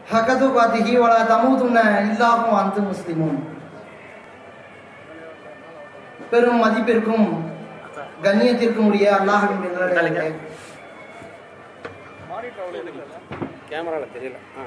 ஹகது காத்திகி வலா தமுதுன்ன இல்லாகும் அந்த முஸ்லிமும் பெரும் மதிப்பிற்கும் கண்ணியத்திற்கும் உரிய அல்லாஹின் நல்லடியார்களே, கேமராவில் தெரியல ஆ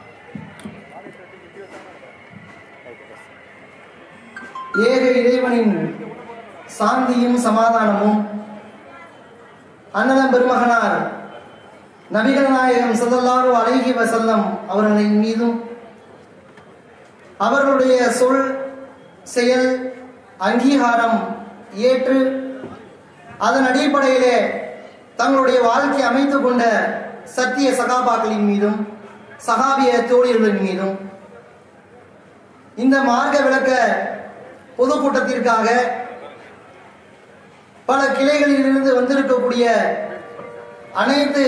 ஏக இறைவனின் சாந்தியும் சமாதானமும் அண்ணலம் பெருமகனார் நபிகள் நாயகம் ஸல்லல்லாஹு அலைஹி வஸல்லம் அவர்களின் மீதும் அவர்களுடைய சொல் செயல் அங்கீகாரம் ஏற்று அதன் அடிப்படையிலே தங்களுடைய வாழ்க்கை அமைத்துக் கொண்ட சத்திய சகாபாக்களின் மீதும் சகாபிய தோழியர்களின் மீதும் இந்த மார்க்க விளக்க பொதுக்கூட்டத்திற்காக பல கிளைகளில் இருந்து வந்திருக்கக்கூடிய அனைத்து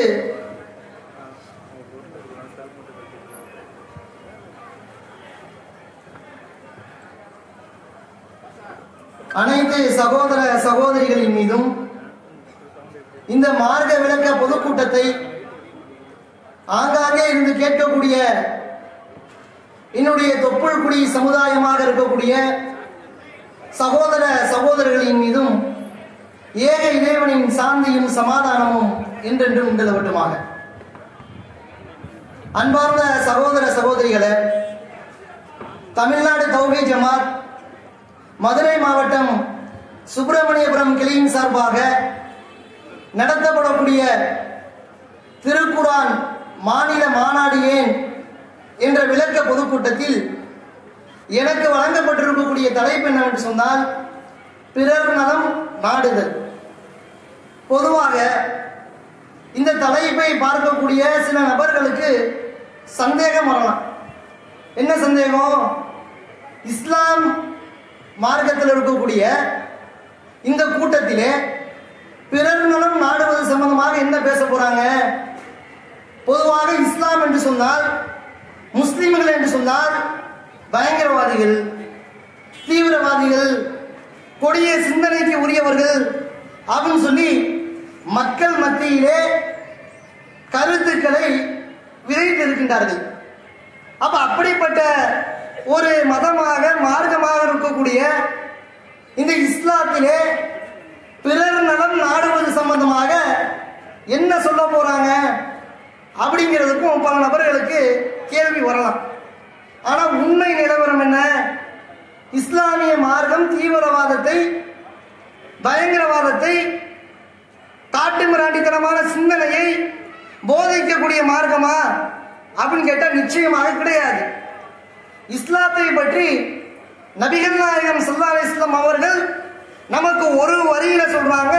அனைத்து சகோதர சகோதரிகளின் மீதும் இந்த மார்க்க விளக்க பொதுக்கூட்டத்தை ஆங்காங்கே இருந்து கேட்கக்கூடிய என்னுடைய தொப்புள் குடி சமுதாயமாக இருக்கக்கூடிய சகோதர சகோதரர்களின் மீதும் ஏக இறைவனின் சாந்தியும் சமாதானமும் என்றென்றும் நிலவட்டுமாக அன்பார்ந்த சகோதர சகோதரிகளே தமிழ்நாடு தௌஹி ஜமாத் மதுரை மாவட்டம் சுப்பிரமணியபுரம் கிளையின் சார்பாக நடத்தப்படக்கூடிய திருக்குரான் மாநில மாநாடு ஏன் என்ற விளக்க பொதுக்கூட்டத்தில் எனக்கு வழங்கப்பட்டிருக்கக்கூடிய தலைப்பு என்னவென்று சொன்னால் பிறர் நலம் நாடுதல் பொதுவாக இந்த தலைப்பை பார்க்கக்கூடிய சில நபர்களுக்கு சந்தேகம் வரலாம் என்ன சந்தேகம் இஸ்லாம் மார்க்கத்தில் இருக்கக்கூடிய இந்த கூட்டத்திலே பிறர் நலம் நாடுவது சம்பந்தமாக என்ன பேச போறாங்க பொதுவாக இஸ்லாம் என்று சொன்னால் முஸ்லிம்கள் என்று சொன்னால் பயங்கரவாதிகள் தீவிரவாதிகள் கொடிய சிந்தனைக்கு உரியவர்கள் அப்படின்னு சொல்லி மக்கள் மத்தியிலே கருத்துக்களை விதைத்திருக்கின்றார்கள் அப்ப அப்படிப்பட்ட ஒரு மதமாக மார்க்கமாக இருக்கக்கூடிய இந்த இஸ்லாத்திலே பிறர் நலம் நாடுவது சம்பந்தமாக என்ன சொல்ல போறாங்க அப்படிங்கிறதுக்கும் பல நபர்களுக்கு கேள்வி வரலாம் ஆனா உண்மை நிலவரம் என்ன இஸ்லாமிய மார்க்கம் தீவிரவாதத்தை பயங்கரவாதத்தை காட்டுமிராண்டித்தனமான சிந்தனையை போதிக்கக்கூடிய மார்க்கமா அப்படின்னு கேட்டா நிச்சயமாக கிடையாது இஸ்லாத்தை பற்றி நபிகள் நாயகம் சல்லா இஸ்லாம் அவர்கள் நமக்கு ஒரு வரியில சொல்றாங்க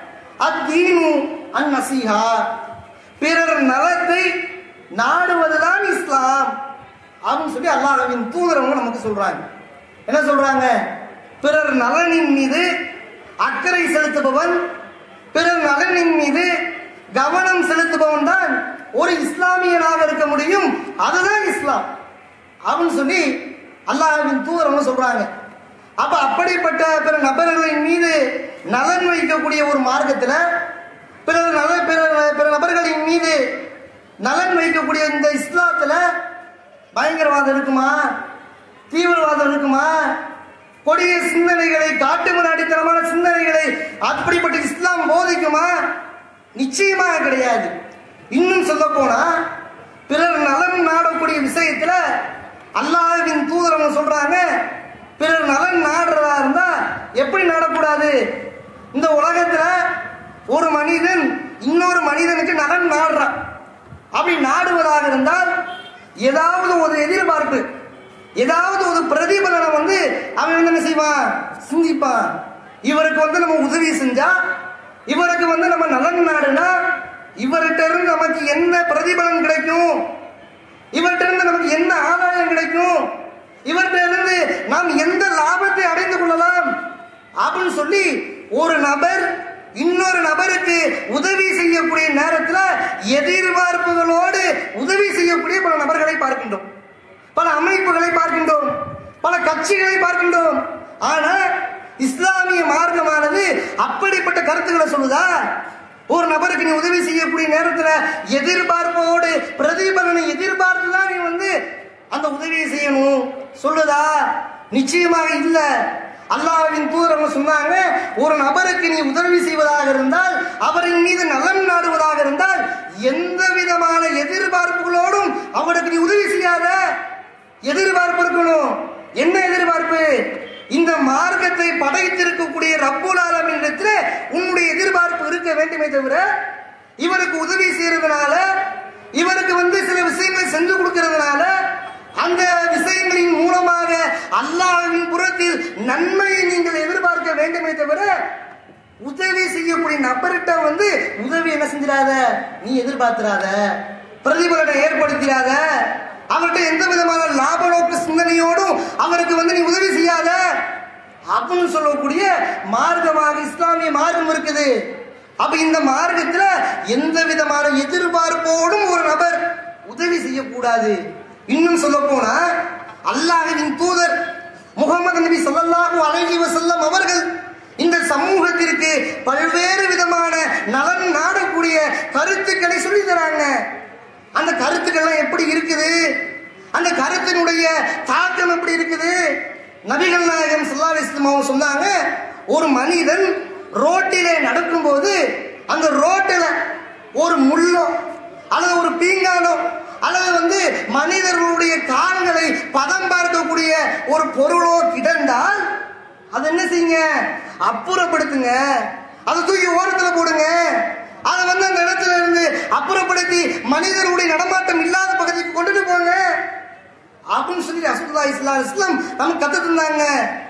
அத்தீனு அன் நசீஹா பிறர் நலத்தை நாடுவதுதான் இஸ்லாம் அப்படின்னு சொல்லி அல்லாஹ்வின் தூதரவங்க நமக்கு சொல்றாங்க என்ன சொல்றாங்க பிறர் நலனின் மீது அக்கறை செலுத்துபவன் பிறர் நலனின் மீது கவனம் செலுத்துபவன் தான் ஒரு இஸ்லாமியனாக இருக்க முடியும் அதுதான் இஸ்லாம் அப்படின்னு சொல்லி அல்லாஹ்வின் தூதரவங்க சொல்றாங்க அப்ப அப்படிப்பட்ட பிற நபர்களின் மீது நலன் வைக்கக்கூடிய ஒரு மார்க்கத்துல பிற நல பிற பிற நபர்களின் மீது நலன் வைக்கக்கூடிய இந்த இஸ்லாத்துல பயங்கரவாதம் இருக்குமா தீவிரவாதம் இருக்குமா கொடிய சிந்தனைகளை காட்டு முன்னாடித்தனமான சிந்தனைகளை அப்படிப்பட்ட இஸ்லாம் போதிக்குமா நிச்சயமாக கிடையாது இன்னும் சொல்ல போனா பிறர் நலன் நாடக்கூடிய விஷயத்துல அல்லாஹ்வின் தூதரவங்க சொல்றாங்க பிறர் நலன் நாடுறதா இருந்தா எப்படி நாடக்கூடாது இந்த உலகத்துல ஒரு மனிதன் இன்னொரு மனிதனுக்கு நலன் நாடுறான் அப்படி நாடுவதாக இருந்தால் ஏதாவது ஒரு எதிர்பார்ப்பு ஏதாவது ஒரு பிரதிபலனை வந்து அவன் வந்து என்ன செய்வான் சிந்திப்பான் இவருக்கு வந்து நம்ம உதவி செஞ்சா இவருக்கு வந்து நம்ம நலன் நாடுனா இவர்கிட்ட இருந்து நமக்கு என்ன பிரதிபலன் கிடைக்கும் இவர்கிட்ட இருந்து நமக்கு என்ன ஆதாயம் கிடைக்கும் இவர்கிட்ட இருந்து நாம் எந்த லாபத்தை அடைந்து கொள்ளலாம் அப்படின்னு சொல்லி ஒரு நபர் இன்னொரு நபருக்கு உதவி செய்யக்கூடிய நேரத்தில் எதிர்பார்ப்புகளோடு உதவி செய்யக்கூடிய பல நபர்களை பார்க்கின்றோம் பல அமைப்புகளை பார்க்கின்றோம் பல கட்சிகளை பார்க்கின்றோம் ஆனா இஸ்லாமிய மார்க்கமானது அப்படிப்பட்ட கருத்துக்களை சொல்லுதா ஒரு நபருக்கு நீ உதவி செய்யக்கூடிய நேரத்தில் எதிர்பார்ப்போடு பிரதிபலனை எதிர்பார்த்து தான் நீ வந்து சொல்லுதா நிச்சயமாக இல்ல அல்லாஹ்வின் தூதர் அவங்க சொன்னாங்க ஒரு நபருக்கு நீ உதவி செய்வதாக இருந்தால் அவரின் மீது நலன் நாடுவதாக இருந்தால் எந்த விதமான எதிர்பார்ப்புகளோடும் அவருக்கு நீ உதவி செய்யாத எதிர்பார்ப்பு இருக்கணும் என்ன எதிர்பார்ப்பு இந்த மார்க்கத்தை படைத்திருக்கக்கூடிய ரப்புல் ஆலமினிடத்தில் உன்னுடைய எதிர்பார்ப்பு இருக்க வேண்டுமே தவிர இவருக்கு உதவி செய்யறதுனால இவருக்கு வந்து சில விஷயங்களை செஞ்சு கொடுக்கறதுனால அந்த விஷயங்களின் மூலமாக அல்லாஹ்வின் புறத்தில் நன்மையை நீங்கள் எதிர்பார்க்க வேண்டுமே தவிர உதவி செய்யக்கூடிய நபர்கிட்ட வந்து உதவி என்ன செஞ்சிடாத நீ எதிர்பார்த்திராத பிரதிபலனை ஏற்படுத்திடாத அவர்கிட்ட எந்த விதமான லாப நோக்கு சிந்தனையோடும் அவருக்கு வந்து நீ உதவி செய்யாத அப்படின்னு சொல்லக்கூடிய மார்க்கமாக இஸ்லாமிய மார்க்கம் இருக்குது அப்ப இந்த மார்க்கத்துல எந்த விதமான எதிர்பார்ப்போடும் ஒரு நபர் உதவி செய்யக்கூடாது இன்னும் சொல்ல போனா அல்லாஹ்வின் தூதர் முகமது நபி ஸல்லல்லாஹு அலைஹி வஸல்லம் அவர்கள் இந்த சமூகத்திற்கு பல்வேறு விதமான நலன் நாடக்கூடிய கருத்துக்களை சொல்லி தராங்க அந்த கருத்துக்கள்லாம் எப்படி இருக்குது அந்த கருத்தினுடைய தாக்கம் எப்படி இருக்குது நபிகள் நாயகம் ஸல்லல்லாஹு அலைஹி வஸல்லம் அவங்க சொன்னாங்க ஒரு மனிதன் ரோட்டிலே நடக்கும்போது அந்த ரோட்டில் ஒரு முள்ளோ அல்லது ஒரு பீங்கானோ அல்லது வந்து மனிதர்களுடைய கால்களை பதம் பார்க்கக்கூடிய ஒரு பொருளோ கிடந்தால் அது என்ன செய்யுங்க அப்புறப்படுத்துங்க அதை தூக்கி ஓரத்தில் போடுங்க அதை வந்து அந்த இடத்துல இருந்து அப்புறப்படுத்தி மனிதர்களுடைய நடமாட்டம் இல்லாத பகுதிக்கு கொண்டுட்டு போங்க அப்படின்னு சொல்லி ரசூலுல்லா இஸ்லாம் இஸ்லாம் நமக்கு கத்து தந்தாங்க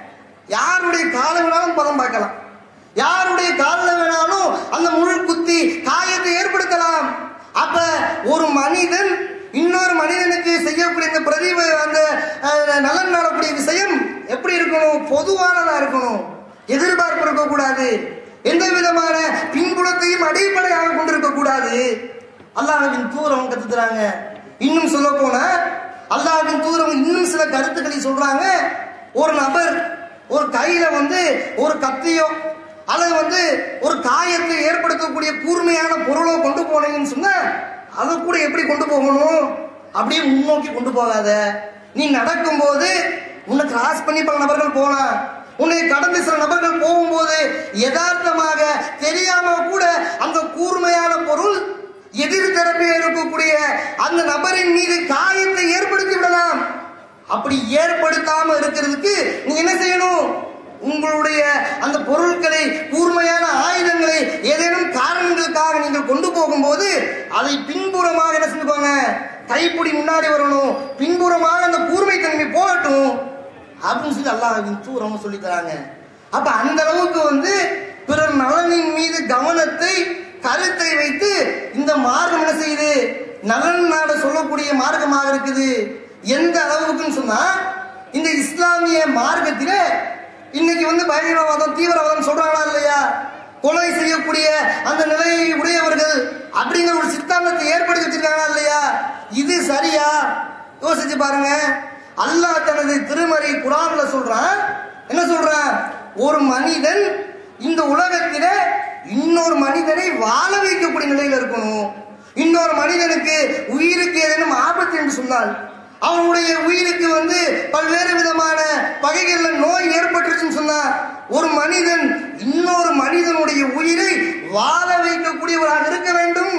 யாருடைய காலை வேணாலும் பதம் பார்க்கலாம் யாருடைய காலில் வேணாலும் அந்த முள் குத்தி காயத்தை ஏற்படுத்தலாம் அப்ப ஒரு மனிதன் இன்னொரு மனிதனுக்கு செய்யக்கூடிய இந்த பிரதிப அந்த அஹ், நலன் நாடக்கூடிய விஷயம் எப்படி இருக்கணும் பொதுவானதா இருக்கணும் எதிர்பார்ப்பு இருக்கக்கூடாது எந்த விதமான பின்புலத்தையும் அடிப்படையாக கொண்டிருக்க கூடாது அல்லாஹ்வின் தூரம் கத்துக்கிறாங்க இன்னும் சொல்ல போனா அல்லாஹ்வின் தூரம் இன்னும் சில கருத்துக்களை சொல்றாங்க ஒரு நபர் ஒரு கையில வந்து ஒரு கத்தியோ அல்லது வந்து ஒரு காயத்தை ஏற்படுத்தக்கூடிய கூர்மையான பொருளோ கொண்டு போனீங்கன்னு சொன்னா அதை கூட எப்படி கொண்டு போகணும் அப்படியே முன்னோக்கி கொண்டு போகாத நீ நடக்கும்போது உன்னை கிராஸ் பண்ணி பல நபர்கள் போலாம் உன்னை கடந்து சில நபர்கள் போகும்போது யதார்த்தமாக தெரியாம கூட அந்த கூர்மையான பொருள் எதிர் தரப்பில் இருக்கக்கூடிய அந்த நபரின் மீது காயத்தை ஏற்படுத்தி விடலாம் அப்படி ஏற்படுத்தாம இருக்கிறதுக்கு நீ என்ன செய்யணும் உங்களுடைய அந்த பொருட்களை கூர்மையான ஆயுதங்களை ஏதேனும் காரணங்களுக்காக நீங்கள் கொண்டு போகும்போது அதை பின்புறமாக என்ன செஞ்சுக்கோங்க கைப்பிடி முன்னாடி வரணும் பின்புறமாக அந்த கூர்மை தன்மை போகட்டும் அப்படின்னு சொல்லி அல்லாஹ்வின் தூரம் சொல்லி தராங்க அப்ப அந்த அளவுக்கு வந்து பிறர் நலனின் மீது கவனத்தை கருத்தை வைத்து இந்த மார்க்கம் என்ன செய்யுது நலன் நாட சொல்லக்கூடிய மார்க்கமாக இருக்குது எந்த அளவுக்குன்னு சொன்னா இந்த இஸ்லாமிய மார்க்கத்தில இன்னைக்கு வந்து பயங்கரவாதம் தீவிரவாதம் சொல்றாங்களா இல்லையா கொலை செய்யக்கூடிய அந்த நிலையை உடையவர்கள் அப்படிங்கிற ஒரு சித்தாந்தத்தை ஏற்படுத்தி வச்சிருக்காங்களா இல்லையா இது சரியா யோசிச்சு பாருங்க அல்லாஹ் தனது திருமறை குரான்ல சொல்றான் என்ன சொல்றான் ஒரு மனிதன் இந்த உலகத்தில இன்னொரு மனிதனை வாழ வைக்கக்கூடிய நிலையில இருக்கணும் இன்னொரு மனிதனுக்கு உயிருக்கு ஏதேனும் ஆபத்து என்று சொன்னால் அவனுடைய உயிருக்கு வந்து பல்வேறு விதமான வகைகள்ல நோய் ஏற்பட்டுருச்சுன்னு சொன்னா ஒரு மனிதன் இன்னொரு மனிதனுடைய உயிரை வாழ வைக்கக்கூடியவராக இருக்க வேண்டும்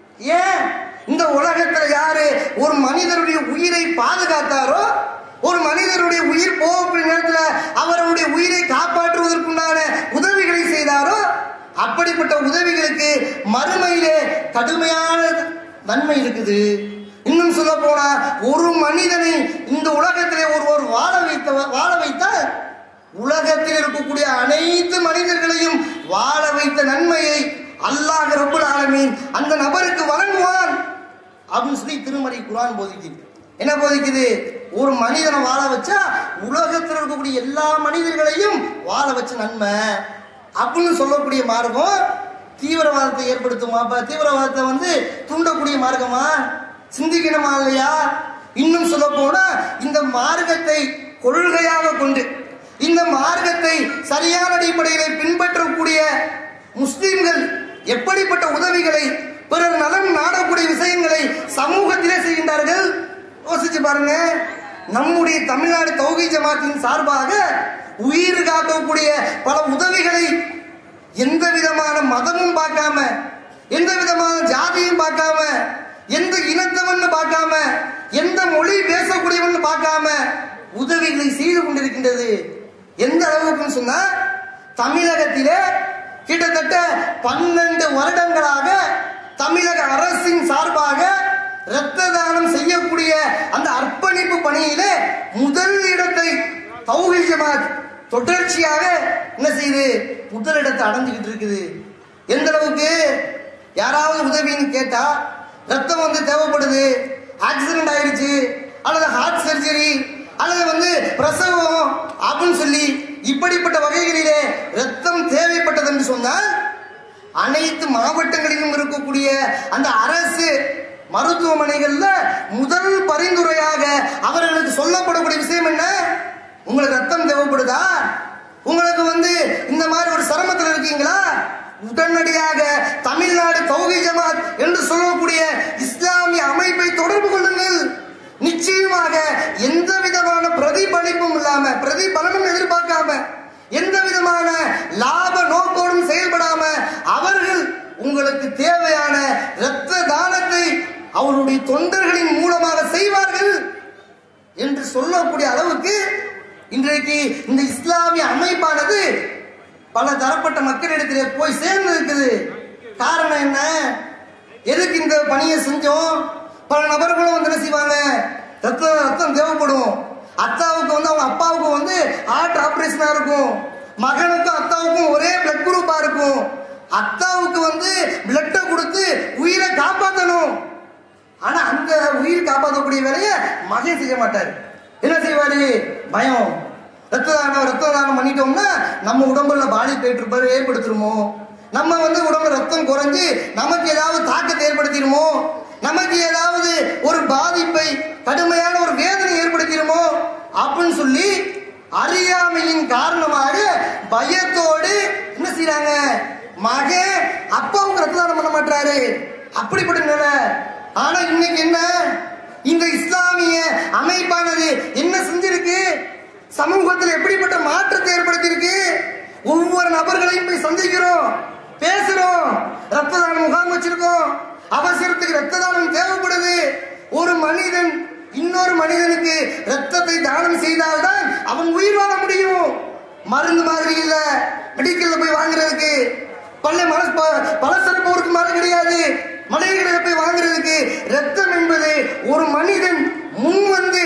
ஏன் இந்த உலகத்துல யாரு ஒரு மனிதனுடைய உயிரை பாதுகாத்தாரோ ஒரு மனிதனுடைய உயிர் போகக்கூடிய நேரத்துல அவருடைய உயிரை காப்பாற்றுவதற்குண்டான உதவிகளை செய்தாரோ அப்படிப்பட்ட உதவிகளுக்கு மறுமையிலே கடுமையான நன்மை இருக்குது இன்னும் சொல்ல போனா ஒரு மனிதனை இந்த உலகத்திலே ஒருவர் வாழ வைத்த வாழ வைத்தால் உலகத்தில் இருக்கக்கூடிய அனைத்து மனிதர்களையும் வாழ வைத்த நன்மையை அல்லாஹ் ரப்புல் ஆலமீன் அந்த நபருக்கு வழங்குவான் அப்படின்னு சொல்லி திருமறை குரான் போதிக்குது என்ன போதிக்குது ஒரு மனிதனை வாழ வச்சா உலகத்தில் இருக்கக்கூடிய எல்லா மனிதர்களையும் வாழ வச்ச நன்மை அப்படின்னு சொல்லக்கூடிய மார்க்கம் தீவிரவாதத்தை ஏற்படுத்துமா அப்ப தீவிரவாதத்தை வந்து தூண்டக்கூடிய மார்க்கமா சிந்திக்கணுமா இல்லையா இன்னும் சொல்ல போனா இந்த மார்க்கத்தை கொள்கையாக கொண்டு இந்த மார்க்கத்தை சரியான அடிப்படையிலே பின்பற்றக்கூடிய முஸ்லிம்கள் எப்படிப்பட்ட உதவிகளை பிறர் நலன் நாடக்கூடிய விஷயங்களை சமூகத்திலே செய்கின்றார்கள் யோசிச்சு பாருங்க நம்முடைய தமிழ்நாடு தௌகி ஜமாத்தின் சார்பாக உயிர் காக்கக்கூடிய பல உதவிகளை எந்த விதமான மதமும் பார்க்காம எந்த விதமான ஜாதியும் பார்க்காம எந்த இனத்தவன் பார்க்காம எந்த மொழி பேசக்கூடியவன் பார்க்காம உதவிகளை செய்து கொண்டிருக்கின்றது எந்த அளவுக்குன்னு சொன்னா தமிழகத்திலே கிட்டத்தட்ட பன்னெண்டு வருடங்களாக தமிழக அரசின் சார்பாக இரத்த தானம் செய்யக்கூடிய அந்த அர்ப்பணிப்பு பணியிலே முதல் இடத்தை தௌஹீத் ஜமாத் தொடர்ச்சியாக என்ன செய்யுது முதலிடத்தை அடைஞ்சுக்கிட்டு இருக்குது எந்த அளவுக்கு யாராவது உதவின்னு கேட்டா ரத்தம் வந்து தேவைப்படுது ஆக்சிடென்ட் ஆயிடுச்சு அல்லது ஹார்ட் சர்ஜரி அல்லது வந்து பிரசவம் அப்படின்னு சொல்லி இப்படிப்பட்ட வகைகளிலே ரத்தம் தேவைப்பட்டது என்று சொன்னால் அனைத்து மாவட்டங்களிலும் இருக்கக்கூடிய அந்த அரசு மருத்துவமனைகள்ல முதல் பரிந்துரையாக அவர்களுக்கு சொல்லப்படக்கூடிய விஷயம் என்ன உங்களுக்கு ரத்தம் தேவைப்படுதா உங்களுக்கு வந்து இந்த மாதிரி ஒரு சிரமத்தில் இருக்கீங்களா உடனடியாக தமிழ்நாடு தௌஹி ஜமாத் என்று சொல்லக்கூடிய இஸ்லாமிய அமைப்பை தொடர்பு கொள்ளுங்கள் நிச்சயமாக எந்த விதமான பிரதிபலிப்பும் இல்லாம பிரதிபலனும் எதிர்பார்க்காம எந்த விதமான லாப நோக்கோடும் செயல்படாம அவர்கள் உங்களுக்கு தேவையான இரத்த தானத்தை அவருடைய தொண்டர்களின் மூலமாக செய்வார்கள் என்று சொல்லக்கூடிய அளவுக்கு இன்றைக்கு இந்த இஸ்லாமிய அமைப்பானது பல தரப்பட்ட மக்களிடத்திலே போய் சேர்ந்து இருக்குது காரணம் என்ன எதுக்கு இந்த பணியை செஞ்சோம் பல நபர்களும் வந்து என்ன செய்வாங்க ரத்தம் ரத்தம் தேவைப்படும் அத்தாவுக்கு வந்து அவங்க அப்பாவுக்கு வந்து ஹார்ட் ஆபரேஷனா இருக்கும் மகனுக்கும் அத்தாவுக்கும் ஒரே பிளட் குரூப்பா இருக்கும் அத்தாவுக்கு வந்து பிளட்டை கொடுத்து உயிரை காப்பாற்றணும் ஆனா அந்த உயிர் காப்பாற்றக்கூடிய வேலையை மகன் செய்ய மாட்டார் என்ன செய்வாரு பயம் ரத்த தானம் ரத்த தானம் பண்ணிட்டோம்னா நம்ம உடம்புல பாதிப்பு ஏற்படுத்த ஏற்படுத்திருமோ நம்ம வந்து உடம்புல ரத்தம் குறைஞ்சு நமக்கு ஏதாவது தாக்கத்தை ஏற்படுத்திடுமோ நமக்கு ஏதாவது ஒரு பாதிப்பை கடுமையான ஒரு வேதனை ஏற்படுத்திடுமோ அப்படின்னு சொல்லி அறியாமையின் காரணமாக பயத்தோடு என்ன செய்றாங்க மகன் அப்பாவுக்கு ரத்த தானம் பண்ண மாட்டாரு அப்படிப்பட்ட நிலை ஆனா இன்னைக்கு என்ன இந்த இஸ்லாமிய அமைப்பானது என்ன செஞ்சிருக்கு சமூகத்தில் எப்படிப்பட்ட மாற்றத்தை ஏற்படுத்தியிருக்கு ஒவ்வொரு நபர்களையும் போய் சந்திக்கிறோம் பேசுறோம் ரத்த தானம் முகாம் வச்சிருக்கோம் அவசரத்துக்கு ரத்த தானம் தேவைப்படுது ஒரு மனிதன் இன்னொரு மனிதனுக்கு ரத்தத்தை தானம் செய்தால்தான் அவன் உயிர் வாழ முடியும் மருந்து மாதிரி இல்ல மெடிக்கல்ல போய் வாங்குறதுக்கு பல்ல மனசு பலசர போருக்கு மாதிரி கிடையாது மளிகைகளில் போய் வாங்குறதுக்கு ரத்தம் என்பது ஒரு மனிதன் முன் வந்து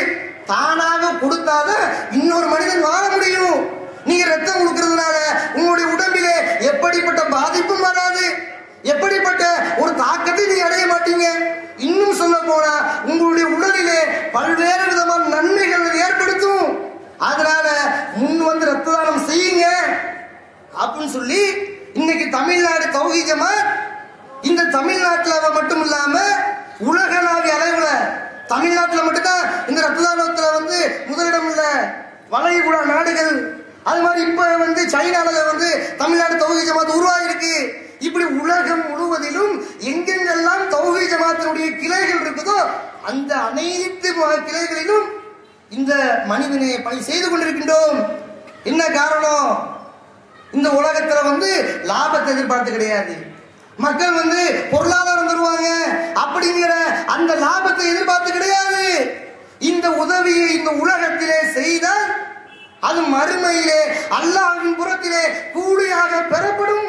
தானாக கொடுத்தாதான் இன்னொரு மனிதன் வாழ முடியும் நீங்க ரத்தம் கொடுக்கறதுனால உங்களுடைய உடம்பிலே எப்படிப்பட்ட பாதிப்பும் வராது எப்படிப்பட்ட ஒரு தாக்கத்தை நீங்க அடைய மாட்டீங்க இன்னும் சொல்ல போனா உங்களுடைய உடலிலே பல்வேறு விதமான நன்மைகள் அது ஏற்படுத்தும் அதனால முன் வந்து ரத்த தானம் செய்யுங்க அப்படின்னு சொல்லி இன்னைக்கு தமிழ்நாடு தௌஹீத் ஜமாத் இந்த தமிழ்நாட்டில் மட்டும் இல்லாம உலகளாவிய அளவுல தமிழ்நாட்டில் மட்டும்தான் இந்த ரத்த தானத்துல வந்து முதலிடம் இல்ல வளைகுடா நாடுகள் அது மாதிரி இப்ப வந்து சைனால வந்து தமிழ்நாடு தௌஹீத் ஜமாத் உருவாகிருக்கு இப்படி உலகம் முழுவதிலும் எங்கெங்கெல்லாம் தௌஹீத் ஜமாத்தினுடைய கிளைகள் இருக்குதோ அந்த அனைத்து ம- கிளைகளிலும் இந்த மனிதனை பணி செய்து கொண்டிருக்கின்றோம் என்ன காரணம் இந்த உலகத்துல வந்து லாபத்தை எதிர்பார்த்து கிடையாது மக்கள் வந்து பொருளாதாரம் தருவாங்க அப்படிங்கிற அந்த லாபத்தை எதிர்பார்த்து கிடையாது இந்த உதவியை இந்த உலகத்திலே செய்தால் அது மறுமையிலே அல்லாஹ்வின் புறத்திலே கூலியாக பெறப்படும்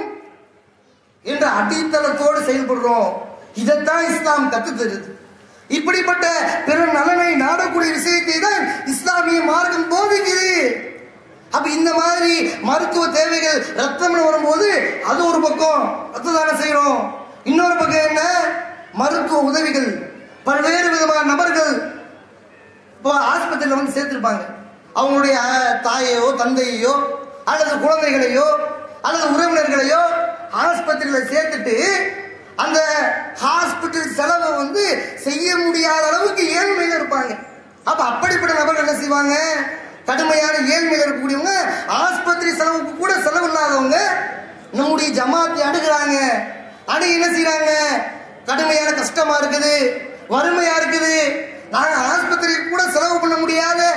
என்ற அடித்தளத்தோடு செயல்படுறோம் இதைத்தான் இஸ்லாம் கத்து தருது இப்படிப்பட்ட பிற நலனை நாடக்கூடிய விஷயத்தை தான் இஸ்லாமிய மார்க்கம் போதிக்குது அப்ப இந்த மாதிரி மருத்துவ தேவைகள் ரத்தம்னு வரும்போது அது ஒரு பக்கம் ரத்த தானம் செய்யறோம் இன்னொரு பக்கம் என்ன மருத்துவ உதவிகள் பல்வேறு விதமான நபர்கள் இப்போ ஆஸ்பத்திரியில் வந்து சேர்த்திருப்பாங்க அவங்களுடைய அஹ், தாயையோ தந்தையோ அல்லது குழந்தைகளையோ அல்லது உறவினர்களையோ ஆஸ்பத்திரியில் சேர்த்துட்டு அந்த ஹாஸ்பிட்டல் செலவை வந்து செய்ய முடியாத அளவுக்கு ஏழ்மையில இருப்பாங்க அப்ப அப்படிப்பட்ட நபர்கள் என்ன செய்வாங்க கடுமையான ஏழ்மையில இருக்கக்கூடியவங்க ஆஸ்பத்திரி செலவுக்கு கூட செலவு இல்லாதவங்க நம்முடைய ஜமாத்தை அணுகுறாங்க அணுகி என்ன செய்றாங்க கடுமையான கஷ்டமா இருக்குது வறுமையா இருக்குது நாங்க ஆஸ்பத்திரிக்கு கூட செலவு பண்ண முடியாத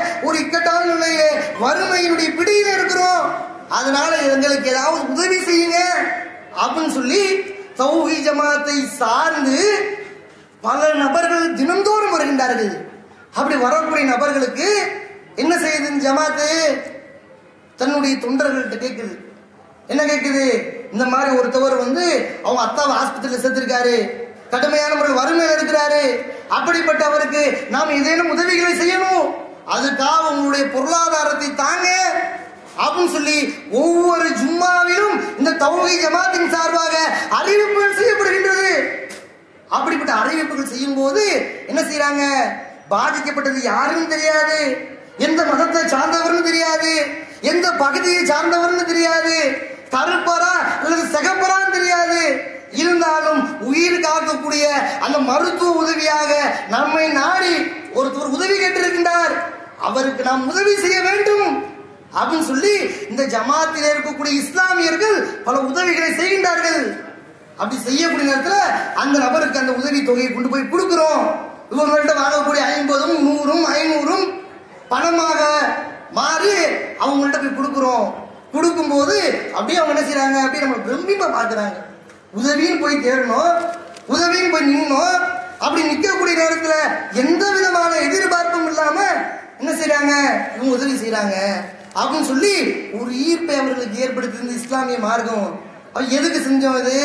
அதனால எங்களுக்கு ஏதாவது உதவி செய்யுங்க அப்படின்னு சொல்லி தௌஹி ஜமாத்தை சார்ந்து பல நபர்கள் தினந்தோறும் வருகின்றார்கள் அப்படி வரக்கூடிய நபர்களுக்கு என்ன செய்யுது இந்த ஜமாத்து தன்னுடைய தொண்டர்கள்ட்ட கேட்குது என்ன கேட்குது இந்த மாதிரி ஒருத்தவர் வந்து அவங்க அத்தாவை ஆஸ்பத்திரியில் சேர்த்திருக்காரு கடுமையான முறையில் வறுமையில் இருக்கிறாரு அப்படிப்பட்ட அவருக்கு நாம் ஏதேனும் உதவிகளை செய்யணும் அதுக்காக உங்களுடைய பொருளாதாரத்தை தாங்க அப்படின்னு சொல்லி ஒவ்வொரு ஜும்மாவிலும் இந்த தௌஹி ஜமாத்தின் சார்பாக அறிவிப்புகள் செய்யப்படுகின்றது அப்படிப்பட்ட அறிவிப்புகள் செய்யும் போது என்ன செய்யறாங்க பாதிக்கப்பட்டது யாருன்னு தெரியாது எந்த மதத்தை சார்ந்தவர்னு தெரியாது எந்த பகுதியை சார்ந்தவர்னு தெரியாது கருப்பரா அல்லது சிகப்பரான்னு தெரியாது இருந்தாலும் உயிர் காக்கக்கூடிய அந்த மருத்துவ உதவியாக நம்மை நாடி ஒருத்தர் உதவி கேட்டிருக்கின்றார் அவருக்கு நாம் உதவி செய்ய வேண்டும் அப்படின்னு சொல்லி இந்த ஜமாத்தில் இருக்கக்கூடிய இஸ்லாமியர்கள் பல உதவிகளை செய்கின்றார்கள் அப்படி செய்யக்கூடிய நேரத்துல அந்த நபருக்கு அந்த உதவி தொகையை கொண்டு போய் கொடுக்கிறோம் இவங்கள்ட்ட வாங்கக்கூடிய ஐம்பதும் நூறும் ஐநூறும் பணமாக மாறி அவங்கள்ட்ட போய் கொடுக்குறோம் கொடுக்கும்போது அப்படியே அவங்க என்ன செய்றாங்க அப்படியே நம்ம பிரமிப்பா பார்க்கறாங்க உதவின்னு போய் தேடணும் உதவின்னு போய் நின்னோம் அப்படி நிக்கக்கூடிய நேரத்துல எந்த விதமான எதிர்பார்ப்பும் இல்லாம என்ன செய்றாங்க இவங்க உதவி செய்றாங்க அப்படின்னு சொல்லி ஒரு ஈர்ப்பை அவர்களுக்கு ஏற்படுத்தி இந்த இஸ்லாமிய மார்க்கம் அது எதுக்கு செஞ்சோம் இது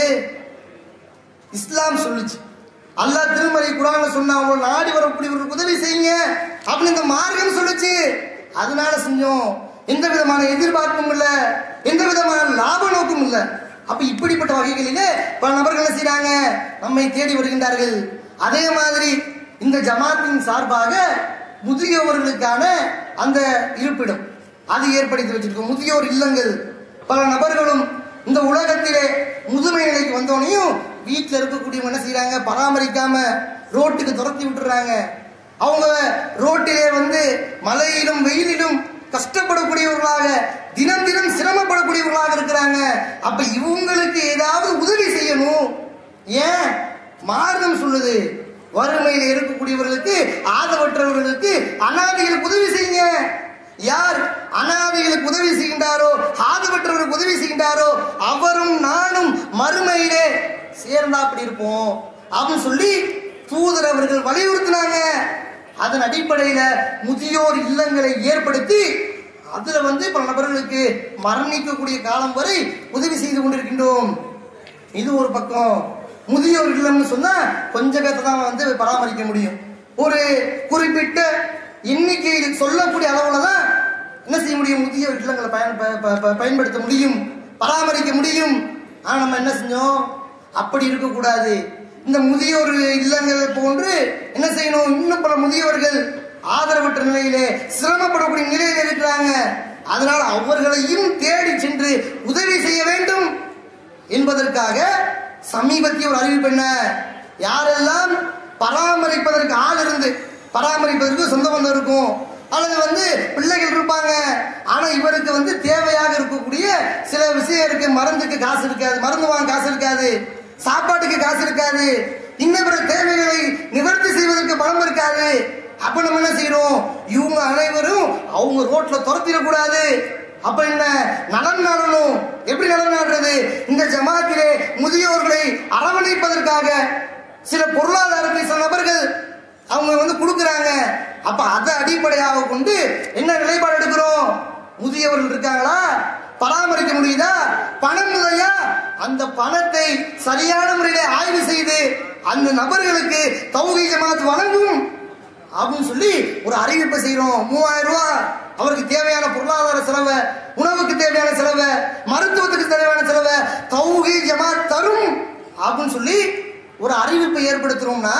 இஸ்லாம் சொல்லுச்சு அல்லாஹ் திருமறை குரான்ல சொன்னா அவங்க நாடி வரக்கூடியவர்களுக்கு உதவி செய்யுங்க அப்படின்னு இந்த மார்க்கம் சொல்லுச்சு அதனால செஞ்சோம் எந்த விதமான எதிர்பார்ப்பும் இல்ல எந்த விதமான லாப நோக்கும் இல்ல அப்ப இப்படிப்பட்ட வகைகளிலே பல நபர்கள் என்ன செய்றாங்க நம்மை தேடி வருகின்றார்கள் அதே மாதிரி இந்த ஜமாத்தின் சார்பாக முதியவர்களுக்கான அந்த இருப்பிடம் அது ஏற்படுத்தி வச்சிருக்கோம் முதியோர் இல்லங்கள் பல நபர்களும் இந்த உலகத்திலே முதுமை நிலைக்கு வந்தோனையும் வீட்டில் இருக்கக்கூடியவங்க என்ன செய்றாங்க பராமரிக்காம ரோட்டுக்கு துரத்தி விட்டுறாங்க அவங்க ரோட்டிலே வந்து மழையிலும் வெயிலிலும் கஷ்டப்படக்கூடியவர்களாக தினம் தினம் சிரமப்படக்கூடியவர்களாக இருக்கிறாங்க அப்ப இவங்களுக்கு ஏதாவது உதவி செய்யணும் ஏன் மார்க்கம் சொல்லுது வறுமையில் இருக்கக்கூடியவர்களுக்கு ஆதவற்றவர்களுக்கு அனாதைகளுக்கு உதவி செய்யுங்க யார் அனாதைகளுக்கு உதவி செய்கின்றாரோ ஆதவற்றவர்களுக்கு உதவி செய்கின்றாரோ அவரும் நானும் மறுமையிலே சேர்ந்தா அப்படி இருப்போம் அப்படின்னு சொல்லி தூதர் அவர்கள் வலியுறுத்தினாங்க அதன் அடிப்படையில முதியோர் இல்லங்களை ஏற்படுத்தி அதுல வந்து பல நபர்களுக்கு மரணிக்கக்கூடிய காலம் வரை உதவி செய்து கொண்டிருக்கின்றோம் இது ஒரு பக்கம் முதியோர் இல்லம்னு சொன்னா கொஞ்ச பேர்த்த தான் வந்து பராமரிக்க முடியும் ஒரு குறிப்பிட்ட எண்ணிக்கையில் சொல்லக்கூடிய அளவுல தான் என்ன செய்ய முடியும் முதியோர் இல்லங்களை பயன் ப- ப- ப- பயன்படுத்த முடியும் பராமரிக்க முடியும் ஆனா நம்ம என்ன செஞ்சோம் அப்படி இருக்கக்கூடாது இந்த முதியோர் இல்லங்களை போன்று என்ன செய்யணும் இன்னும் பல முதியோர்கள் ஆதரவற்ற நிலையிலே சிரமப்படக்கூடிய நிலையில் இருக்கிறாங்க அதனால் அவர்களையும் தேடி சென்று உதவி செய்ய வேண்டும் என்பதற்காக சமீபத்திய ஒரு அறிவிப்பு என்ன யாரெல்லாம் பராமரிப்பதற்கு ஆள் இருந்து பராமரிப்பதற்கு சொந்த பந்தம் இருக்கும் அல்லது வந்து பிள்ளைகள் இருப்பாங்க ஆனா இவருக்கு வந்து தேவையாக இருக்கக்கூடிய சில விஷயம் இருக்கு மருந்துக்கு காசு இருக்காது மருந்து வாங்க காசு இருக்காது சாப்பாட்டுக்கு காசு இருக்காது இன்னும் பிற தேவைகளை நிவர்த்தி செய்வதற்கு பணம் இருக்காது அப்ப நம்ம என்ன செய்யறோம் இவங்க அனைவரும் அவங்க ரோட்ல துரத்திடக்கூடாது அப்ப என்ன நலன் நாடணும் எப்படி நலன் நாடுறது இந்த ஜமாத்திலே முதியோர்களை அரவணைப்பதற்காக சில பொருளாதாரத்தை சில நபர்கள் அவங்க வந்து கொடுக்குறாங்க அப்ப அதை அடிப்படையாக கொண்டு என்ன நிலைப்பாடு எடுக்கிறோம் முதியவர்கள் இருக்காங்களா பராமரிக்க முடியுதா பணம் இல்லையா அந்த பணத்தை சரியான முறையில ஆய்வு செய்து அந்த நபர்களுக்கு தௌகை ஜமாத் வழங்கும் அப்படின்னு சொல்லி ஒரு அறிவிப்பை செய்யறோம் மூவாயிரம் ரூபாய் அவருக்கு தேவையான பொருளாதார செலவை உணவுக்கு தேவையான செலவை மருத்துவத்துக்கு தேவையான செலவை தௌகி ஜமாத் தரும் அப்படின்னு சொல்லி ஒரு அறிவிப்பை ஏற்படுத்துறோம்னா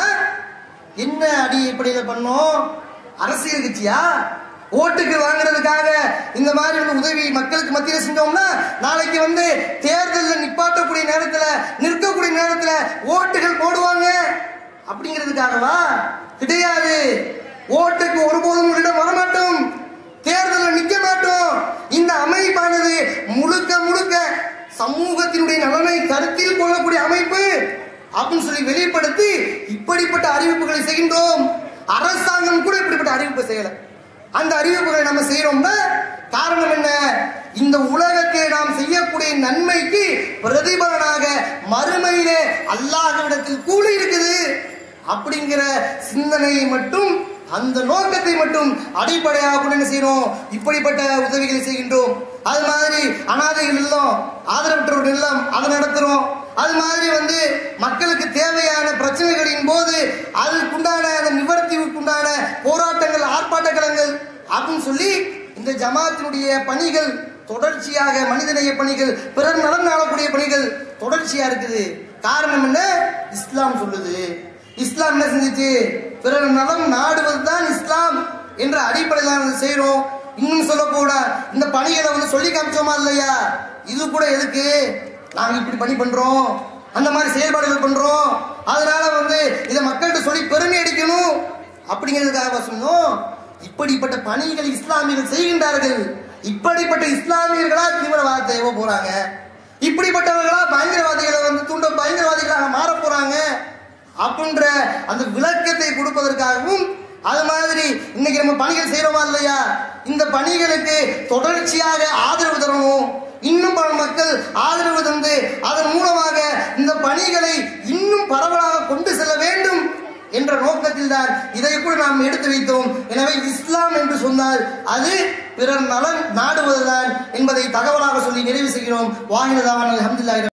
என்ன அடிப்படையில் பண்ணோம் அரசியல் கட்சியா ஓட்டுக்கு வாங்குறதுக்காக இந்த மாதிரி வந்து உதவி மக்களுக்கு மத்தியில் செஞ்சோம்னா நாளைக்கு வந்து தேர்தலில் நிப்பாட்டக்கூடிய நேரத்துல நிற்கக்கூடிய நேரத்துல ஓட்டுகள் போடுவாங்க அப்படிங்கிறதுக்காகவா கிடையாது ஓட்டுக்கு ஒருபோதும் உங்களிடம் வரமாட்டோம் தேர்தலில் நிக்க மாட்டோம் இந்த அமைப்பானது முழுக்க முழுக்க சமூகத்தினுடைய நலனை கருத்தில் கொள்ளக்கூடிய அமைப்பு அப்படின்னு சொல்லி வெளிப்படுத்தி இப்படிப்பட்ட அறிவிப்புகளை செய்கின்றோம் அரசாங்கம் கூட இப்படிப்பட்ட அறிவிப்பு செய்யல அந்த அறிவிப்புகளை நம்ம செய்யறோம்னா காரணம் என்ன இந்த உலகத்தை நாம் செய்யக்கூடிய நன்மைக்கு பிரதிபலனாக மறுமையிலே அல்லாஹ்விடத்தில் கூலி இருக்குது அப்படிங்கிற சிந்தனையை மட்டும் அந்த நோக்கத்தை மட்டும் அடிப்படையாக கொண்டு என்ன செய்யணும் இப்படிப்பட்ட உதவிகளை செய்கின்றோம் அது மாதிரி அனாதைகள் இல்லம் ஆதரவற்றோர் இல்லம் அதை நடத்துறோம் அது மாதிரி வந்து மக்களுக்கு தேவையான பிரச்சனைகளின் போது அதுக்குண்டான அந்த நிவர்த்திக்குண்டான போராட்டங்கள் ஆர்ப்பாட்டங்களங்கள் அப்படின்னு சொல்லி இந்த ஜமாத்தினுடைய பணிகள் தொடர்ச்சியாக மனிதநேய பணிகள் பிறர் நலன் நாடக்கூடிய பணிகள் தொடர்ச்சியா இருக்குது காரணம் என்ன இஸ்லாம் சொல்லுது இஸ்லாம் என்ன செஞ்சுச்சு பிறர் நலம் நாடுவது தான் இஸ்லாம் என்ற அடிப்படையில் தான் இதை செய்றோம் இன்னும் சொல்ல கூட இந்த பணிகளை வந்து சொல்லி காமிச்சோமா இல்லையா இது கூட எதுக்கு நாங்க இப்படி பணி பண்றோம் அந்த மாதிரி செயல்பாடுகள் பண்றோம் அதனால வந்து இதை மக்கள்கிட்ட சொல்லி பெருமை அடிக்கணும் அப்படிங்கிறதுக்காக சொன்னோம் இப்படிப்பட்ட பணிகளை இஸ்லாமியர்கள் செய்கின்றார்கள் இப்படிப்பட்ட இஸ்லாமியர்களா தீவிரவாதத்தை ஏவ போறாங்க இப்படிப்பட்டவர்களா பயங்கரவாதிகளை வந்து தூண்ட பயங்கரவாதிகளாக மாற போறாங்க அப்படின்ற அந்த விளக்கத்தை கொடுப்பதற்காகவும் அது மாதிரி இன்னைக்கு நம்ம பணிகள் செய்யறோமா இல்லையா இந்த பணிகளுக்கு தொடர்ச்சியாக ஆதரவு தரணும் இன்னும் பல மக்கள் ஆதரவு தந்து அதன் மூலமாக இந்த பணிகளை இன்னும் பரவலாக கொண்டு செல்ல வேண்டும் என்ற நோக்கத்தில் தான் இதை கூட நாம் எடுத்து வைத்தோம் எனவே இஸ்லாம் என்று சொன்னால் அது பிறர் நலன் நாடுவதுதான் என்பதை தகவலாக சொல்லி நிறைவு செய்கிறோம் வாங்கினதான அஹமதுல்லாஹி